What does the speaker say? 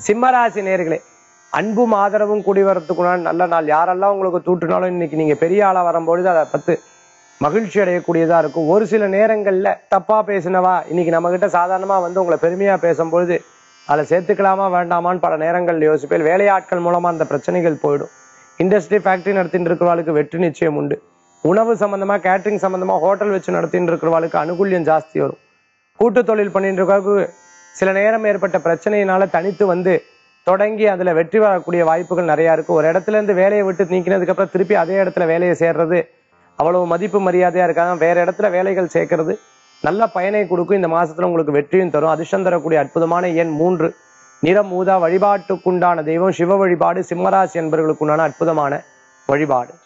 சிம்மராசி நேர்களே அன்பும் ஆதரவும் கூடி வரத்துக்குண்டான நல்ல நாள் யாரெல்லாம் உங்களுக்கு தூட்டுனாலும் இன்னைக்கு நீங்க பெரிய ஆளா வரும்பொழுது அதை பத்து மகிழ்ச்சி அடையக்கூடியதா இருக்கும் ஒரு சில நேரங்கள்ல தப்பா பேசினவா இன்னைக்கு நம்ம கிட்ட சாதாரணமா வந்து உங்களை பெருமையா பேசும்பொழுது அதில் சேர்த்துக்கலாமா வேண்டாமான்னு பல நேரங்கள் யோசிப்பேன் வேலையாட்கள் மூலமா அந்த பிரச்சனைகள் போயிடும் இண்டஸ்ட்ரி ஃபேக்டரி நடத்திட்டு இருக்கிறவாளுக்கு வெற்றி நிச்சயம் உண்டு உணவு சம்பந்தமா கேட்டரிங் சம்பந்தமா ஹோட்டல் வச்சு நடத்திட்டு இருக்கிறவாளுக்கு அனுகூல்யம் ஜாஸ்தி வரும் கூட்டு தொழில் பண்ணிட்டு இருக்கவங்களுக்கு சில நேரம் ஏற்பட்ட பிரச்சனையினால தனித்து வந்து தொடங்கி அதுல வெற்றி வரக்கூடிய வாய்ப்புகள் நிறைய இருக்கு ஒரு இடத்துல இருந்து வேலையை விட்டு நீக்கினதுக்கு அப்புறம் திருப்பி அதே இடத்துல வேலையை சேர்றது அவ்வளவு மதிப்பு மரியாதையா இருக்காங்க வேற இடத்துல வேலைகள் சேர்க்கறது நல்ல பயனை கொடுக்கும் இந்த மாசத்துல உங்களுக்கு வெற்றியும் தரும் அதிர்ஷ்டம் தரக்கூடிய அற்புதமான எண் மூன்று நிறம் ஊதா வழிபாட்டுக்குண்டான தெய்வம் சிவ வழிபாடு சிம்மராசி என்பவர்களுக்குண்டான அற்புதமான வழிபாடு